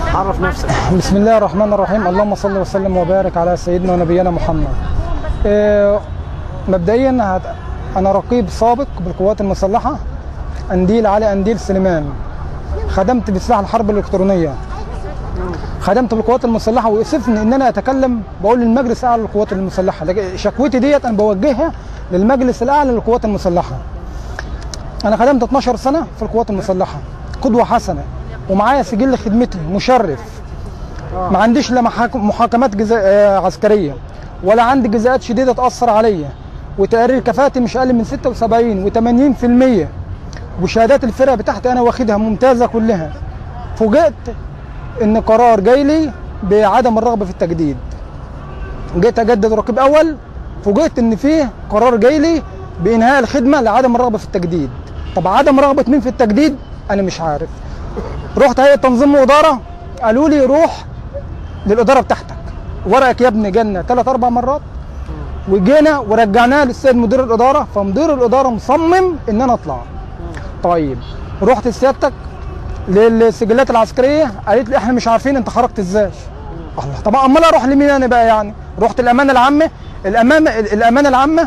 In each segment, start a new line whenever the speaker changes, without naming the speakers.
عرف نفسك
بسم الله الرحمن الرحيم اللهم صل وسلم وبارك على سيدنا ونبينا محمد آه، مبدئيا هت- انا رقيب سابق بالقوات المسلحه انديل علي انديل سليمان خدمت بسلاح الحرب الالكترونيه خدمت بالقوات المسلحه ويؤسفني ان انا اتكلم بقول للمجلس الاعلى للقوات المسلحه لكن شكوتي ديت انا بوجهها للمجلس الاعلى للقوات المسلحه انا خدمت 12 سنه في القوات المسلحه قدوه حسنه ومعايا سجل خدمتي مشرف ما عنديش لا محاك- محاكمات جزا... آه، عسكريه ولا عندي جزاءات شديده تاثر عليا وتقارير كفاءتي مش اقل من 76 و80% وشهادات الفرقه بتاعتي انا واخدها ممتازه كلها فوجئت ان قرار جاي لي بعدم الرغبه في التجديد جيت اجدد رقيب اول فوجئت ان فيه قرار جاي لي بانهاء الخدمه لعدم الرغبه في التجديد طب عدم رغبه مين في التجديد انا مش عارف رحت هيئه تنظيم واداره قالوا لي روح للاداره بتاعتك ورقك يا ابني جالنا ثلاث اربع مرات وجينا ورجعناه للسيد مدير الاداره فمدير الاداره مصمم ان انا اطلع طيب رحت لسيادتك للسجلات العسكريه قالت لي احنا مش عارفين انت خرجت ازاي الله طب امال اروح لمين انا بقى يعني رحت الامانه العامه الامانه الامانه العامه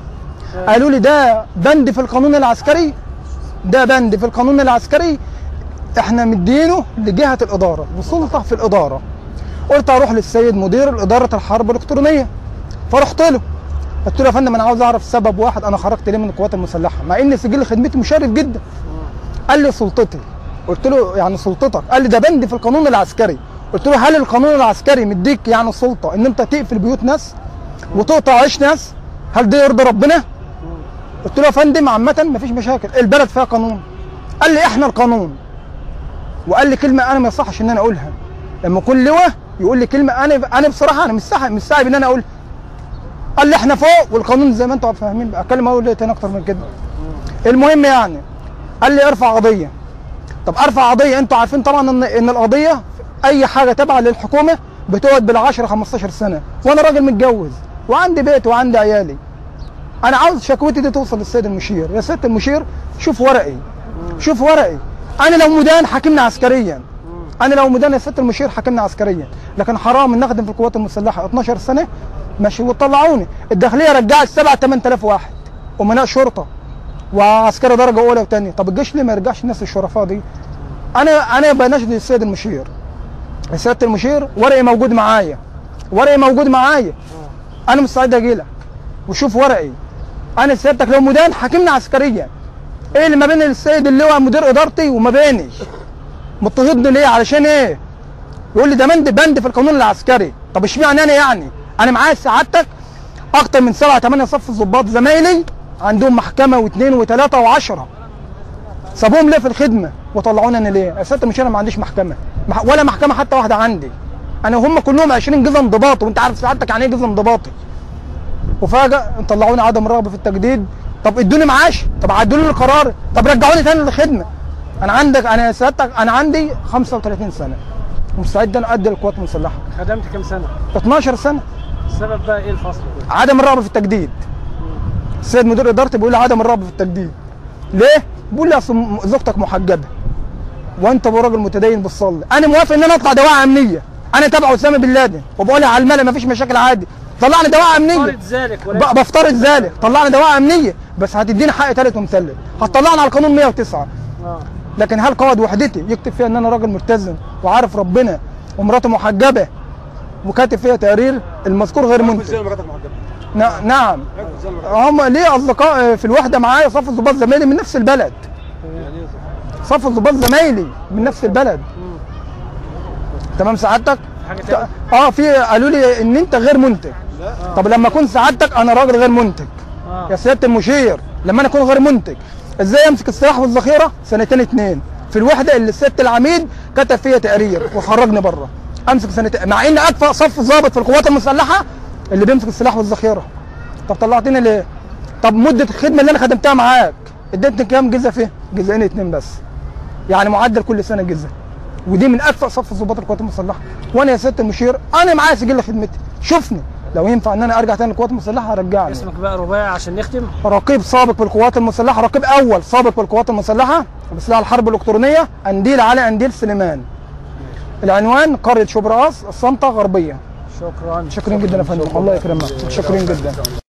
قالوا لي ده بند في القانون العسكري ده بند في القانون العسكري احنا مدينه لجهه الاداره وسلطه في الاداره قلت اروح للسيد مدير اداره الحرب الالكترونيه فرحت له قلت له يا فندم انا عاوز اعرف سبب واحد انا خرجت ليه من القوات المسلحه مع ان سجل خدمتي مشرف جدا قال لي سلطتي قلت له يعني سلطتك قال لي ده بند في القانون العسكري قلت له هل القانون العسكري مديك يعني سلطه ان انت تقفل بيوت ناس وتقطع عيش ناس هل ده يرضي ربنا قلت له يا فندم عامه مفيش مشاكل البلد فيها قانون قال لي احنا القانون وقال لي كلمه انا ما يصحش ان انا اقولها لما يكون لواء يقول لي كلمه انا انا بصراحه انا مش صاحب مش صاحب ان انا اقولها قال لي احنا فوق والقانون زي ما انتم فاهمين بقى اتكلم اقول ايه تاني اكتر من كده المهم يعني قال لي ارفع قضيه طب ارفع قضيه انتوا عارفين طبعا ان ان القضيه اي حاجه تابعه للحكومه بتقعد بال 10 15 سنه وانا راجل متجوز وعندي بيت وعندي عيالي انا عاوز شكوتي دي توصل للسيد المشير يا سياده المشير شوف ورقي شوف ورقي انا لو مدان حاكمني عسكريا انا لو مدان يا سياده المشير حاكمني عسكريا لكن حرام ان اخدم في القوات المسلحه 12 سنه ماشي وطلعوني الداخليه رجعت 7 8000 واحد امناء شرطه وعسكري درجه اولى وثانيه طب الجيش ليه ما يرجعش الناس الشرفاء دي انا انا بناشد السيد المشير يا سياده المشير ورقي موجود معايا ورقي موجود معايا انا مستعد اجي لك وشوف ورقي انا سيادتك لو مدان حاكمني عسكريا ايه اللي ما بين السيد اللواء مدير ادارتي وما بيني مضطهدني ليه علشان ايه يقول لي ده بند بند في القانون العسكري طب اشمعنى انا يعني انا معايا سعادتك اكتر من سبعة ثمانية صف ضباط زمايلي عندهم محكمة واثنين وثلاثة وعشرة سابوهم ليه في الخدمة وطلعوني انا ليه؟ يا سيادة مش انا ما عنديش محكمة مح- ولا محكمة حتى واحدة عندي انا هم كلهم 20 جزء انضباطي وانت عارف سعادتك يعني ايه جزء انضباطي وفجأة طلعوني عدم الرغبة في التجديد طب ادوني معاش طب عدلوا لي القرار طب رجعوني تاني للخدمة انا عندك انا سيادتك انا عندي 35 سنة ومستعد انا ادي القوات المسلحة
خدمت كام سنه
12 سنة
السبب بقى ايه الفصل ده
عدم الرغبه في التجديد السيد مدير ادارتي بيقول لي عدم الرغبه في التجديد ليه بيقول لي اصل م- زوجتك محجبه وانت أبو راجل متدين بتصلي انا موافق ان انا اطلع دواء امنيه انا تبع اسامه بن لادن وبقولها على الملا مفيش مشاكل عادي طلعني دواء امنيه
فرض ذلك ولكن
ب- بفترض ذلك طلعني دواء امنيه بس هتديني حق ثالث ومثلث هتطلعني على القانون 109
اه
لكن هل قائد وحدتي يكتب فيها ان انا راجل ملتزم وعارف ربنا ومراته محجبه وكاتب فيها تقرير المذكور غير منتج
ازاي مراتك محجبه؟
نا- نعم
عرفت ازاي مراتك؟
هم ليه اصدقاء في الوحده معايا صف الضباط زمايلي من نفس البلد
يعني ايه
صف الضباط زمايلي من نفس البلد تمام سعادتك
حاجه تانية
اه في قالوا لي ان انت غير منتج طب لما اكون سعادتك انا راجل غير منتج
اه
يا سياده المشير لما انا اكون غير منتج ازاي امسك السلاح والذخيره سنتين اتنين في الوحده اللي الست العميد كتب فيها تقرير وخرجني بره امسك سنتين مع ان اكفأ صف ضابط في القوات المسلحه اللي بيمسك السلاح والذخيره طب طلعتني ليه؟ طب مده الخدمه اللي انا خدمتها معاك اديتني كام جزء فيه؟ جزئين اتنين بس يعني معدل كل سنه جزء ودي من اكفأ صف ضباط القوات المسلحه وانا يا سياده المشير انا معايا سجل خدمتي شوفني لو ينفع ان انا ارجع تاني للقوات المسلحه هرجعني
اسمك بقى رباعي عشان نختم
رقيب سابق بالقوات المسلحه رقيب اول سابق بالقوات المسلحه بسلاح الحرب الالكترونيه انديل علي انديل سليمان العنوان قريه شبراس الصنطه غربيه
شكرا
شكرا جدا يا فندم الله يكرمك شكرا جدا